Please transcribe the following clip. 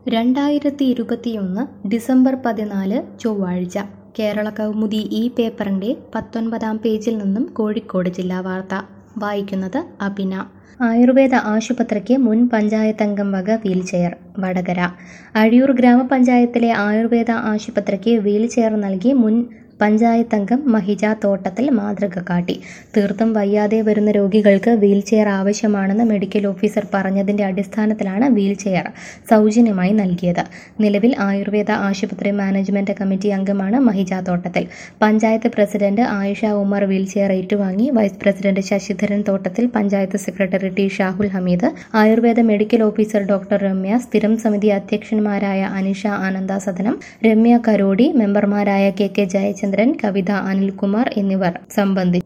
രണ്ടായിരത്തി ഇരുപത്തിയൊന്ന് ഡിസംബർ പതിനാല് ചൊവ്വാഴ്ച കേരള കൗമുദി ഈ പേപ്പറിൻ്റെ പത്തൊൻപതാം പേജിൽ നിന്നും കോഴിക്കോട് ജില്ലാ വാർത്ത വായിക്കുന്നത് അബിന ആയുർവേദ ആശുപത്രിക്ക് മുൻ പഞ്ചായത്തംഗം വക വീൽചെയർ വടകര അഴിയൂർ ഗ്രാമപഞ്ചായത്തിലെ ആയുർവേദ ആശുപത്രിക്ക് വീൽചെയർ നൽകി മുൻ പഞ്ചായത്തംഗം മഹിജ തോട്ടത്തിൽ മാതൃക കാട്ടി തീർത്തും വയ്യാതെ വരുന്ന രോഗികൾക്ക് വീൽചെയർ ആവശ്യമാണെന്ന് മെഡിക്കൽ ഓഫീസർ പറഞ്ഞതിന്റെ അടിസ്ഥാനത്തിലാണ് വീൽചെയർ സൗജന്യമായി നൽകിയത് നിലവിൽ ആയുർവേദ ആശുപത്രി മാനേജ്മെന്റ് കമ്മിറ്റി അംഗമാണ് മഹിജ തോട്ടത്തിൽ പഞ്ചായത്ത് പ്രസിഡന്റ് ആയിഷ ഉമർ വീൽചെയർ ഏറ്റുവാങ്ങി vice president Sasidharan Thottathil panchayat secretary T Shahul Hameed Ayurveda medical officer doctor Ramya സ്ഥിരം സമിതി അധ്യക്ഷന്മാരായ അനിഷ ആനന്ദ സദനം രമ്യ കരോടി മെമ്പർമാരായ കെ കെ ജയചന്ദ്രൻ കവിത അനിൽകുമാർ എന്നിവർ സംബന്ധിച്ചു